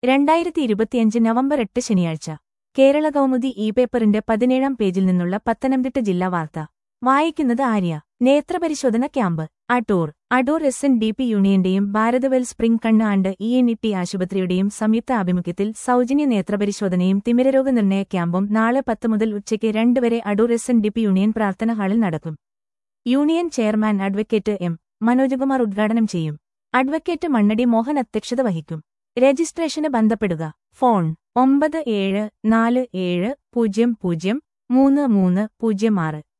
രണ്ടായിരത്തി ഇരുപത്തിയഞ്ച് നവംബർ എട്ട് ശനിയാഴ്ച കേരള കൗമുദി ഇ പേപ്പറിന്റെ പതിനേഴാം പേജിൽ നിന്നുള്ള പത്തനംതിട്ട ജില്ലാ വാർത്ത വായിക്കുന്നത് ആര്യ നേത്രപരിശോധന camp Adoor Adoor S N D P യൂണിയന്റെയും ഭാരതവെൽ സ്പ്രിംഗ് കണ്ണ് ആൻഡ് ഇ എൻ ഇ ടി ആശുപത്രിയുടെയും സംയുക്ത ആഭിമുഖ്യത്തിൽ സൗജന്യ നേത്രപരിശോധനയും തിമിരരോഗ നിർണയ ക്യാമ്പും നാളെ പത്ത് മുതൽ ഉച്ചയ്ക്ക് രണ്ട് വരെ Adoor S N D P union പ്രാർത്ഥന ഹാളിൽ നടക്കും union chairman advocate M Manojkumar ഉദ്ഘാടനം ചെയ്യും അഡ്വക്കേറ്റ് മണ്ണടി മോഹൻ അധ്യക്ഷത വഹിക്കും രജിസ്ട്രേഷന് ബന്ധപ്പെടുക ഫോൺ ഒമ്പത് ഏഴ് നാല് ഏഴ് പൂജ്യം പൂജ്യം മൂന്ന് മൂന്ന് പൂജ്യം ആറ്